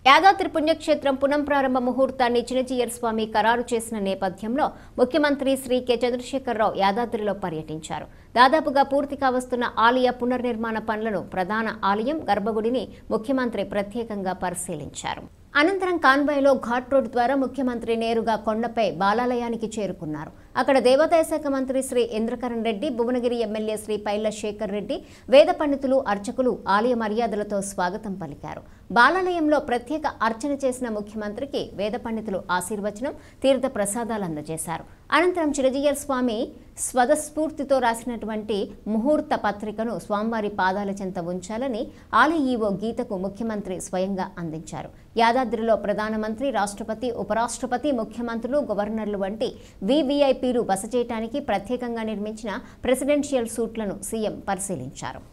యాదాద్రి పుణ్యక్షేత్రం పునఃప్రారంభ ముహూర్తాన్ని చినజీయర్ స్వామి ఖరారు చేసిన నేపథ్యంలో ముఖ్యమంత్రి శ్రీ కె చంద్రశేఖరరావు యాదాద్రిలో పర్యటించారు దాదాపుగా పూర్తి కావస్తున్న ఆలయ పునర్నిర్మాణ పనులను ప్రధాన ఆలయం గర్భగుడిని ముఖ్యమంత్రి ప్రత్యేకంగా పరిశీలించారు అనంతరం కాన్వాయ్లో ఘాట్ రోడ్ ద్వారా ముఖ్యమంత్రి నేరుగా కొండపై బాలాలయానికి చేరుకున్నారు అక్కడ దేవాదాయ శాఖ మంత్రి శ్రీ ఇంద్రకరణ్ రెడ్డి భువనగిరి ఎమ్మెల్యే శ్రీ పైల శేఖర్ రెడ్డి వేద పండితులు అర్చకులు ఆలయ మర్యాదలతో స్వాగతం పలికారు బాలాలయంలో ప్రత్యేక అర్చన చేసిన ముఖ్యమంత్రికి వేద పండితులు ఆశీర్వచనం తీర్థ ప్రసాదాలు అందజేశారు అనంతరం చిరజీయర్ స్వామి స్వదస్ఫూర్తితో రాసినటువంటి ముహూర్త పత్రికను స్వామివారి పాదాల చెంత ఉంచాలని ఆలయ ఈవో గీతకు ముఖ్యమంత్రి స్వయంగా అందించారు యాదాద్రిలో ప్రధానమంత్రి రాష్ట్రపతి ఉపరాష్ట్రపతి ముఖ్యమంత్రులు గవర్నర్లు వంటి వివిఐపీలు బస చేయడానికి ప్రత్యేకంగా నిర్మించిన ప్రెసిడెన్షియల్ సూట్లను సీఎం పరిశీలించారు